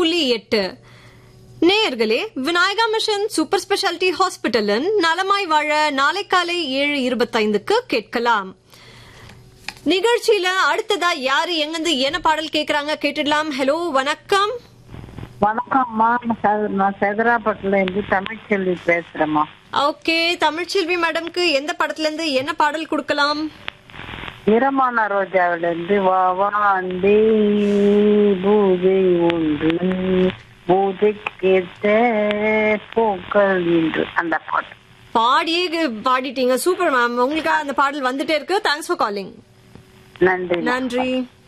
புள்ளி எட்டு நேயர்களே விநாயகா மிஷன் சூப்பர் ஸ்பெஷாலிட்டி ஹாஸ்பிட்டலின் நலமாய் வாழ நாளை காலை ஏழு இருபத்தைந்துக்கு கேட்கலாம் நிகழ்ச்சியில அடுத்ததா யாரு எங்கிருந்து என்ன பாடல் கேக்குறாங்க கேட்டுடலாம் ஹலோ வணக்கம் வணக்கம்மா நான் சே- நான் சேதராப்பட்டுல இருந்து தமிழ்ச்செல்வி பேசுறேம்மா ஓகே தமிழ்ச்செல்வி மேடம்க்கு எந்த படத்துல இருந்து என்ன பாடல் கொடுக்கலாம் நிறமான ரோஜாவில இருந்து வா வாந்தே பூஜை ஒன்று பூஜை கேட்ட பூக்கள் என்று அந்த பாட்டு பாடியே பாடிட்டீங்க சூப்பர் மேம் உங்களுக்கு அந்த பாடல் வந்துட்டே இருக்கு தேங்க்ஸ் ஃபார் காலிங் நன்றி நன்றி